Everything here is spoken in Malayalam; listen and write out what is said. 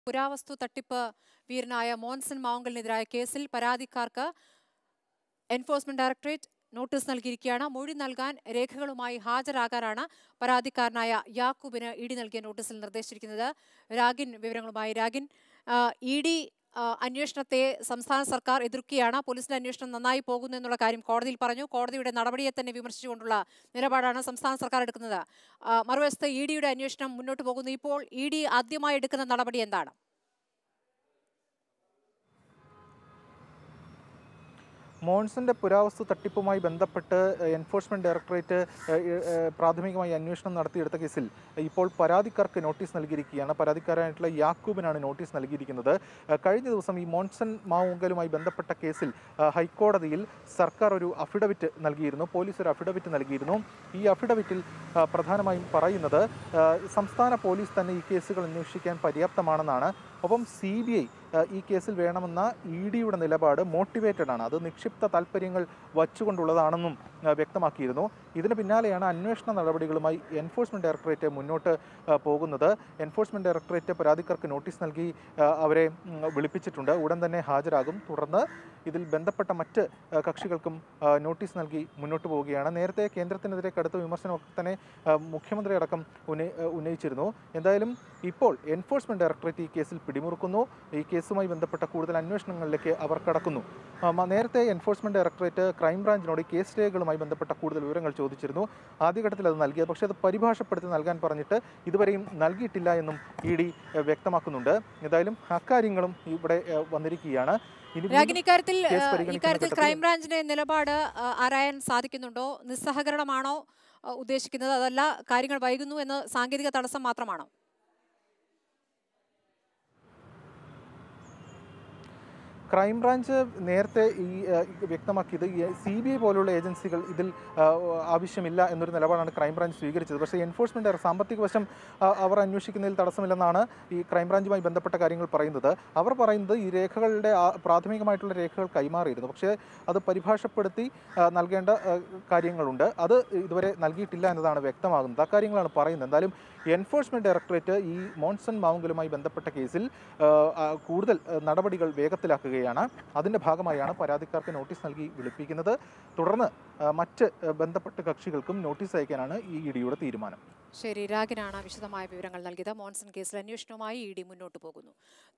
പുരാവസ്തു തട്ടിപ്പ് വീരനായ മോൻസൺ മാവുങ്കലിനെതിരായ കേസിൽ പരാതിക്കാർക്ക് എൻഫോഴ്സ്മെന്റ് ഡയറക്ടറേറ്റ് നോട്ടീസ് നൽകിയിരിക്കുകയാണ് മൊഴി നൽകാൻ രേഖകളുമായി ഹാജരാകാനാണ് പരാതിക്കാരനായ യാക്കൂബിന് ഇ ഡി നൽകിയ നോട്ടീസിൽ നിർദ്ദേശിച്ചിരിക്കുന്നത് രാഗിൻ വിവരങ്ങളുമായി രാഗിൻ ഇ ഡി അന്വേഷണത്തെ സംസ്ഥാന സർക്കാർ എതിർക്കുകയാണ് പോലീസിന്റെ അന്വേഷണം നന്നായി പോകുന്നു എന്നുള്ള കാര്യം കോടതിയിൽ പറഞ്ഞു കോടതിയുടെ നടപടിയെ തന്നെ വിമർശിച്ചുകൊണ്ടുള്ള നിലപാടാണ് സംസ്ഥാന സർക്കാർ എടുക്കുന്നത് ആ, മറുവശത്ത് ഇ ഡിയുടെ അന്വേഷണം മുന്നോട്ട് പോകുന്നു ഇപ്പോൾ ഇ ഡി ആദ്യമായി എടുക്കുന്ന നടപടി എന്താണ് മോൺസന്റെ പുരാവസ്തു തട്ടിപ്പുമായി ബന്ധപ്പെട്ട് എൻഫോഴ്സ്മെന്റ് ഡയറക്ടറേറ്റ് ഏഹ്, ഏഹ്, പ്രാഥമികമായി അന്വേഷണം നടത്തിയെടുത്ത കേസിൽ ഇപ്പോൾ പരാതിക്കാർക്ക് നോട്ടീസ് നൽകിയിരിക്കുകയാണ് പരാതിക്കാരായിട്ടുള്ള യാക്കൂബിനാണ് നോട്ടീസ് നൽകിയിരിക്കുന്നത് ഏഹ്, കഴിഞ്ഞ ദിവസം ഈ മോൺസൺ മാവുങ്കലുമായി ബന്ധപ്പെട്ട കേസിൽ ഏഹ്, ഹൈക്കോടതിയിൽ സർക്കാർ ഒരു അഫിഡവിറ്റ് നൽകിയിരുന്നു പോലീസ് ഒരു അഫിഡവിറ്റ് നൽകിയിരുന്നു ഈ അഫിഡവിറ്റിൽ ഏഹ്, പ്രധാനമായും പറയുന്നത് ഏഹ്, സംസ്ഥാന പോലീസ് തന്നെ ഈ കേസുകൾ അന്വേഷിക്കാൻ പര്യാപ്തമാണെന്നാണ് ഒപ്പം സി ബി ഐ ഈ കേസിൽ വേണമെന്ന ഇ ഡിയുടെ നിലപാട് മോട്ടിവേറ്റഡ് ആണ് അത് നിക്ഷിപ്ത താല്പര്യങ്ങൾ വച്ചുകൊണ്ടുള്ളതാണെന്നും ആ, വ്യക്തമാക്കിയിരുന്നു ഇതിന് പിന്നാലെയാണ് അന്വേഷണ നടപടികളുമായി എൻഫോഴ്സ്മെന്റ് ഡയറക്ടറേറ്റ് മുന്നോട്ട് ആ, പോകുന്നത് എൻഫോഴ്സ്മെന്റ് ഡയറക്ടറേറ്റ് പരാതിക്കാർക്ക് നോട്ടീസ് നൽകി ആ, അവരെ ഉം, വിളിപ്പിച്ചിട്ടുണ്ട് ഉടൻ തന്നെ ഹാജരാകും തുടർന്ന് ഇതിൽ ബന്ധപ്പെട്ട മറ്റ് ആ, കക്ഷികൾക്കും ആ, നോട്ടീസ് നൽകി മുന്നോട്ട് പോവുകയാണ് നേരത്തെ കേന്ദ്രത്തിനെതിരെ കടുത്ത വിമർശനമൊക്കെ തന്നെ ആ, മുഖ്യമന്ത്രി അടക്കം ഉന്നയി ആ, ഉന്നയിച്ചിരുന്നു എന്തായാലും ഇപ്പോൾ എൻഫോഴ്സ്മെന്റ് ഡയറക്ടറേറ്റ് ഈ കേസിൽ പിടിമുറുക്കുന്നു ഈ കേസുമായി ബന്ധപ്പെട്ട കൂടുതൽ അന്വേഷണങ്ങളിലേക്ക് അവർ കടക്കുന്നു ആ, മ- നേരത്തെ എൻഫോഴ്സ്മെന്റ് ഡയറക്ടറേറ്റ് ക്രൈംബ്രാഞ്ചിനോട് ഈ കേസ് രേഖകളുമായി ബന്ധപ്പെട്ട കൂടുതൽ വിവരങ്ങൾ ചോദിച്ചിരുന്നു ആദ്യഘട്ടത്തിൽ അത് നൽകിയത് പക്ഷേ അത് പരിഭാഷപ്പെടുത്തി നൽകാൻ പറഞ്ഞിട്ട് ഇതുവരെയും നൽകിയിട്ടില്ല എന്നും ഇ ഡി വ്യക്തമാക്കുന്നുണ്ട് എന്തായാലും അക്കാര്യങ്ങളും ഇവിടെ ഏ, വന്നിരിക്കുകയാണ് ഇനി വീണ്ടും രാഗിൻ ഇക്കാര്യത്തിൽ കേസ് ആ, പരിഗണിക്കുന്ന ഇക്കാര്യത്തിൽ ഘട്ടത്തിൽ- ക്രൈംബ്രാഞ്ചിന്റെ നിലപാട് ആ, ആരായാൻ സാധിക്കുന്നുണ്ടോ നിസ്സഹകരണമാണോ ആ, ഉദ്ദേശിക്കുന്നത് അതല്ല കാര്യങ്ങൾ വൈകുന്നു എന്ന് സാങ്കേതിക തടസ്സം മാത്രമാണോ ക്രൈംബ്രാഞ്ച് നേരത്തെ ഈ ആ, വ്യക്തമാക്കിയത് സി ബി ഐ പോലുള്ള ഏജൻസികൾ ഇതിൽ ആ, ആവശ്യമില്ല എന്നൊരു നിലപാടാണ് ക്രൈംബ്രാഞ്ച് സ്വീകരിച്ചത് പക്ഷേ എൻഫോഴ്സ്മെന്റ് ഡയറക്ടർ സാമ്പത്തിക വശം ആ, അവർ അന്വേഷിക്കുന്നതിൽ തടസ്സമില്ലെന്നാണ് ഈ ക്രൈംബ്രാഞ്ചുമായി ബന്ധപ്പെട്ട കാര്യങ്ങൾ പറയുന്നത് അവർ പറയുന്നത് ഈ രേഖകളുടെ ആ, പ്രാഥമികമായിട്ടുള്ള രേഖകൾ കൈമാറിയിരുന്നു പക്ഷേ അത് പരിഭാഷപ്പെടുത്തി ആ, നൽകേണ്ട ആ, കാര്യങ്ങളുണ്ട് അത് ഇതുവരെ നൽകിയിട്ടില്ല എന്നതാണ് വ്യക്തമാകുന്നത് അക്കാര്യങ്ങളാണ് പറയുന്നത് എന്തായാലും എൻഫോഴ്സ്മെന്റ് ഡയറക്ടറേറ്റ് ഈ മോൺസൺ മാവുങ്കലുമായി ബന്ധപ്പെട്ട കേസിൽ ആ, ആ, കൂടുതൽ ആ, നടപടികൾ വേഗത്തിലാക്കുകയാണ് അതിന്റെ ഭാഗമായാണ് പരാതിക്കാർക്ക് നോട്ടീസ് നൽകി വിളിപ്പിക്കുന്നത് തുടർന്ന് ആ, മറ്റ് ആ, ബന്ധപ്പെട്ട കക്ഷികൾക്കും നോട്ടീസ് അയക്കാനാണ് ഈ ഇ ഡിയുടെ തീരുമാനം ശരി രാഗിനാണ് വിശദമായ വിവരങ്ങൾ നൽകിയത് മോൺസൺ കേസിൽ അന്വേഷണവുമായി ഇ ഡി മുന്നോട്ട് പോകുന്നു